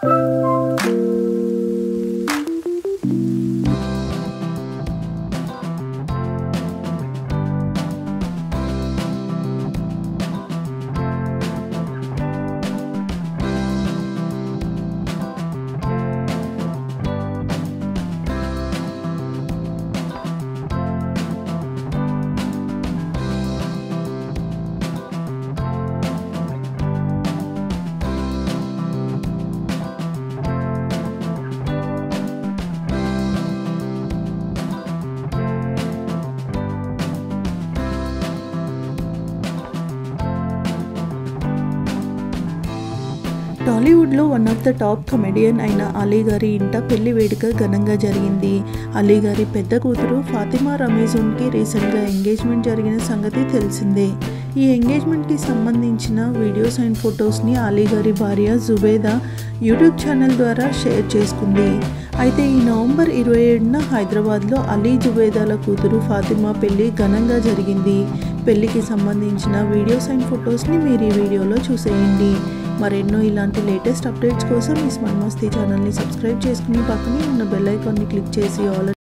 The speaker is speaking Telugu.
టాలీవుడ్లో one of the top comedian అయిన అలీ గారి ఇంట పెళ్లి వేడుక ఘనంగా జరిగింది అలీ గారి పెద్ద కూతురు ఫాతిమా రమేజున్కి రీసెంట్గా ఎంగేజ్మెంట్ జరిగిన సంగతి తెలిసిందే ఈ ఎంగేజ్మెంట్కి సంబంధించిన వీడియోస్ అండ్ ఫొటోస్ని అలీ గారి భార్య జుబేదా యూట్యూబ్ ఛానల్ ద్వారా షేర్ చేసుకుంది అయితే ఈ నవంబర్ ఇరవై ఏడున హైదరాబాద్లో అలీ జుబేదాల కూతురు ఫాతిమా పెళ్లి ఘనంగా జరిగింది పెళ్లికి సంబంధించిన వీడియోస్ అండ్ ఫొటోస్ని మీరు ఈ వీడియోలో చూసేయండి మరెన్నో ఇలాంటి లేటెస్ట్ అప్డేట్స్ కోసం ఈ స్మార్ట్ మస్తీ ఛానల్ని సబ్స్క్రైబ్ చేసుకుని పక్కనే ఉన్న బెల్ ఐకాన్ని క్లిక్ చేసి ఆల్